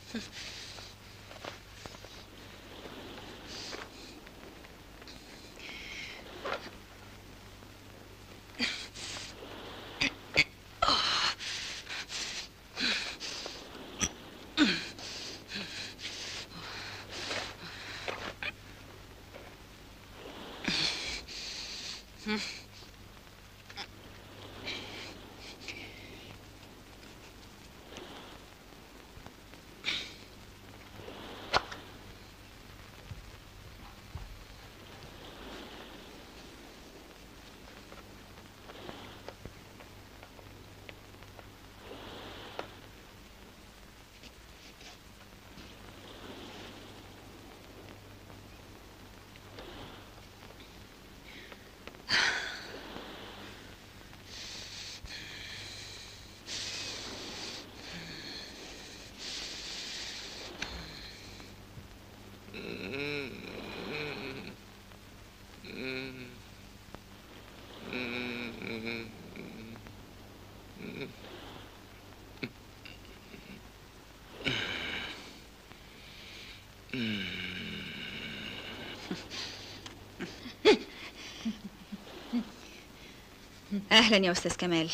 اهلا يا استاذ كمال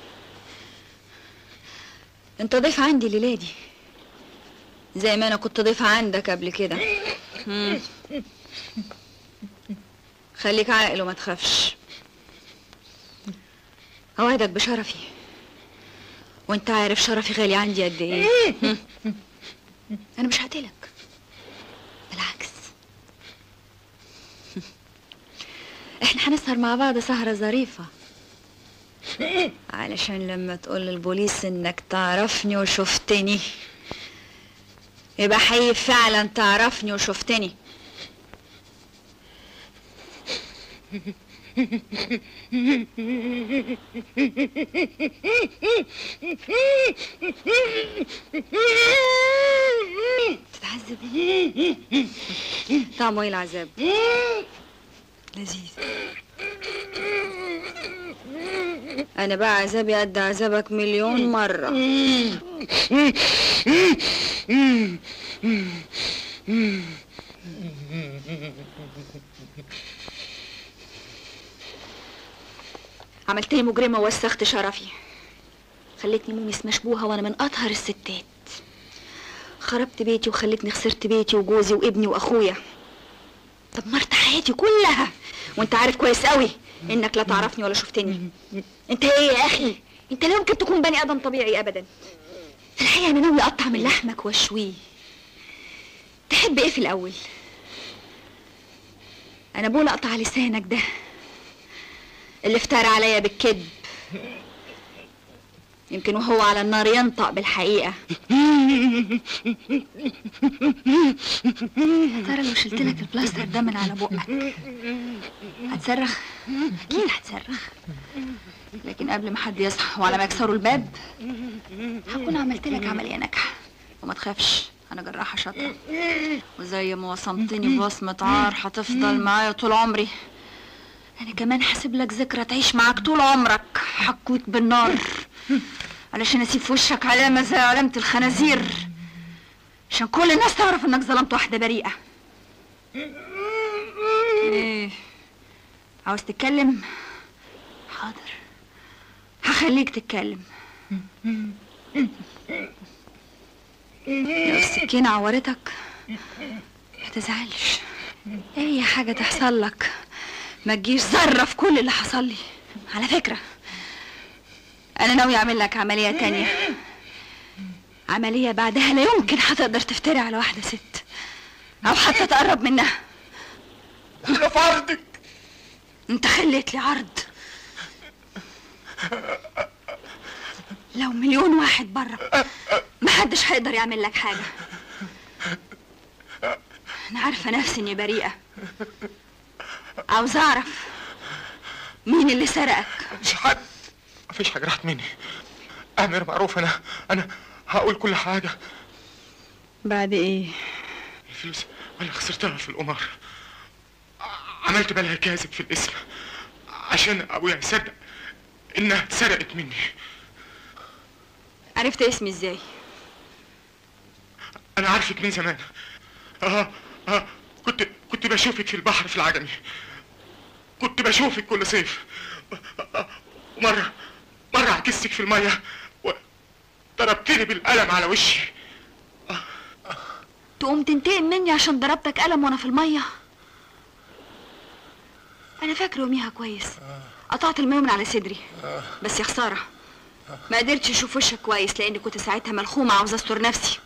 انت ضيف عندي الليله دي زي ما انا كنت ضيف عندك قبل كده مم. خليك عاقل وما تخافش اوعدك بشرفي وانت عارف شرفي غالي عندي قد ايه مم. انا مش هقتلك بالعكس احنا هنسهر مع بعض سهرة ظريفة علشان لما تقول للبوليس انك تعرفني وشفتني يبقى حقيقي فعلا تعرفني وشفتني تتعذب طعمه ايه العذاب لذيذ انا بقى عذابي قد عذابك مليون مرة عملتني مجرمة ووسخت شرفي خلتني مومس مشبوهة وانا من اطهر الستات خربت بيتي وخلتني خسرت بيتي وجوزي وابني واخويا دمرت حياتي كلها وانت عارف كويس قوي انك لا تعرفني ولا شفتني انت ايه يا اخي انت لا يمكن تكون بني ادم طبيعي ابدا في الحقيقه انا ناوي اقطع من لحمك واشويه تحب ايه في الاول انا بقول اقطع لسانك ده اللي افترى عليا بالكذب يمكن وهو على النار ينطق بالحقيقة يا ترى لو شلت لك البلاستر ده من على بقك هتصرخ أكيد هتصرخ لكن قبل ما حد يصحى وعلى ما يكسروا الباب هكون عملت لك عملية ناجحة وما تخافش أنا جراحة شاطرة وزي ما وصمتني بوصمة عار هتفضل معايا طول عمري أنا كمان هسيب لك ذكرى تعيش معاك طول عمرك حكوت بالنار علشان اسيب في وشك علامة زي علامة الخنازير عشان كل الناس تعرف انك ظلمت واحدة بريئة ايه عاوز تتكلم حاضر هخليك تتكلم لو السكينة عورتك ما تزعلش اي حاجة تحصل لك ما تجيش ذرة في كل اللي حصل لي على فكرة أنا ناوي أعمل لك عملية تانية عملية بعدها لا يمكن هتقدر تفتري على واحدة ست أو حتى تقرب منها أنا في عرضك أنت خليت لي عرض لو مليون واحد بره محدش هيقدر يعمل لك حاجة أنا عارفة نفسي إني بريئة عاوز أعرف مين اللي سرقك مش حد مفيش حاجة راحت مني أمير معروف أنا أنا هقول كل حاجة بعد إيه؟ الفلوس أنا خسرتها في القمار عملت بلاها كاذب في الاسم عشان أبويا يصدق إنها اتسرقت مني عرفت اسمي إزاي؟ انا عارفك من زمان اه اه كنت كنت بشوفك في البحر في العجمي كنت بشوفك كل صيف آه، ومره مره عكستك في الميه وضربتني بالقلم على وشي تقوم تنتقم مني عشان ضربتك قلم وانا في الميه انا فاكره يوميها كويس قطعت الماء من على صدري بس يا خساره ما قدرتش اشوف وشك كويس لاني كنت ساعتها ملخومه عاوزه استر نفسي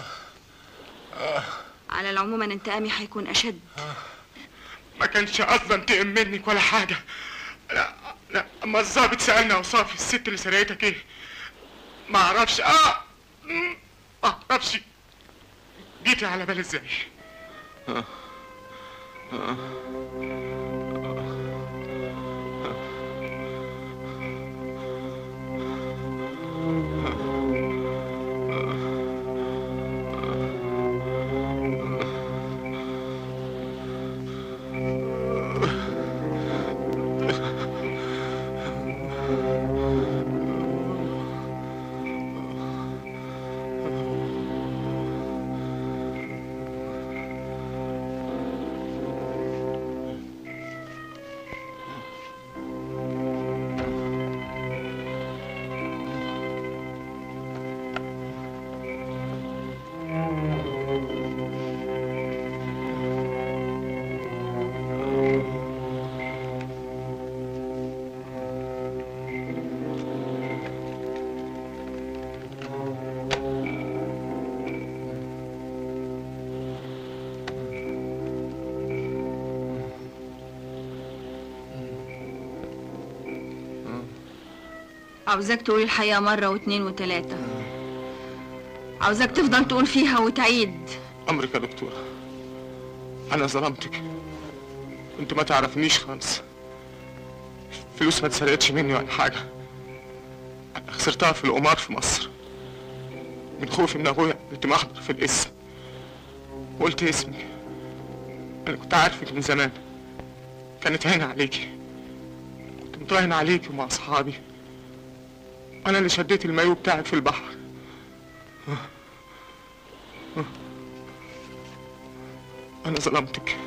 على العموم أنا انتقامي هيكون اشد ما كانش قصدي انتقم منك ولا حاجه لا لا اما الظابط سالني اوصاف الست اللي سرقتك ايه ما اعرفش اه مم، ما اعرفش جيتي على بالي ازاي عاوزاك تقول الحقيقه مره واتنين وتلاته عاوزاك تفضل تقول فيها وتعيد امرك يا دكتوره انا ظلمتك انت ما تعرفنيش خالص فلوس ما اتسرقتش مني ولا حاجه انا خسرتها في القمار في مصر من خوفي من ابويا كنت محضر في القسه وقلت اسمك انا كنت عارفك من زمان كانت عيني عليكي كنت متراهن عليكي ومع اصحابي انا اللي شديت المايو بتاعك في البحر انا ظلمتك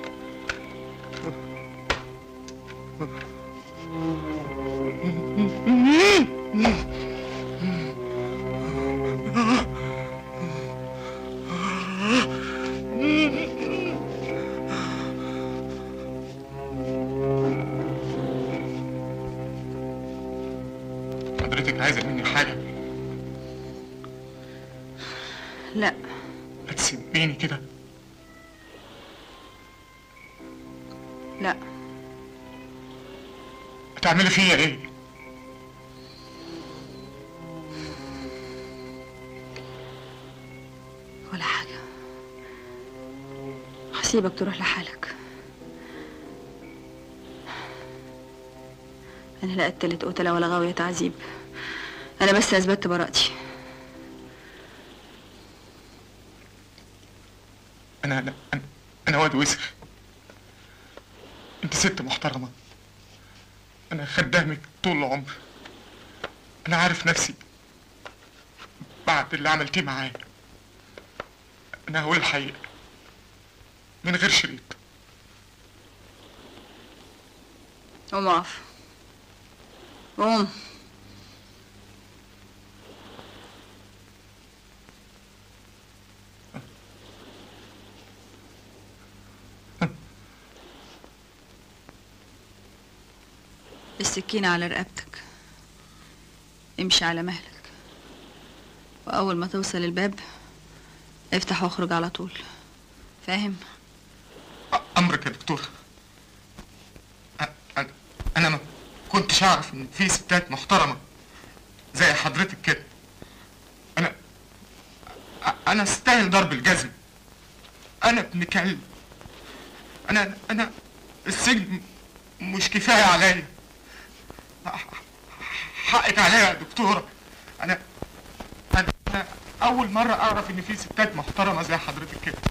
حضرتك عايزه مني حاجه لا هتسيبيني كده لا هتعملي فيا ايه ولا حاجه هسيبك تروح لحالك انا لا قتلت قتله ولا غاويه تعذيب انا بس اثبتت براءتي انا انا انا, أنا واد وسخ انت ست محترمه انا خدامك طول العمر انا عارف نفسي بعد اللي عملتيه معايا انا هقول الحقيقه من غير شريط قوم اقف قوم السكينة على رقبتك امشي على مهلك وأول ما توصل الباب افتح واخرج على طول فاهم؟ امرك يا دكتور أ- أنا انا ما كنتش اعرف ان في ستات محترمه زي حضرتك كده انا أ- انا استاهل ضرب الجزم انا ابن كلب انا انا السجن مش كفايه عليا حقك عليا يا دكتوره انا انا أنا اول مره اعرف ان في ستات محترمه زي حضرتك كده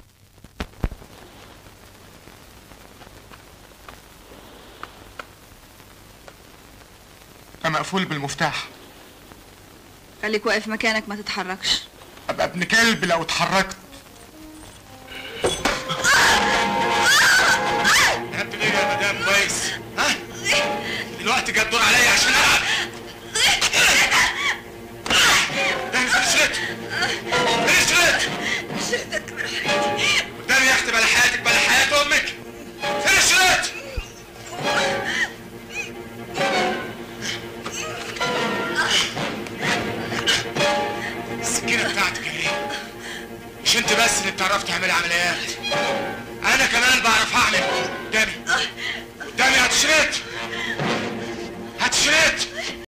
أنا مقفول بالمفتاح خليك واقف مكانك ما تتحركش ابقى ابن كلب لو اتحركت فين الشريط؟ شردك من حياتي قدامي يا اختي بلا حياتك بلا حياة امك فين الشريط؟ السكينة بتاعتك اهي مش انت بس اللي بتعرف تعمل عمليات انا كمان بعرف اعمل قدامي قدامي هات الشريط هات الشريط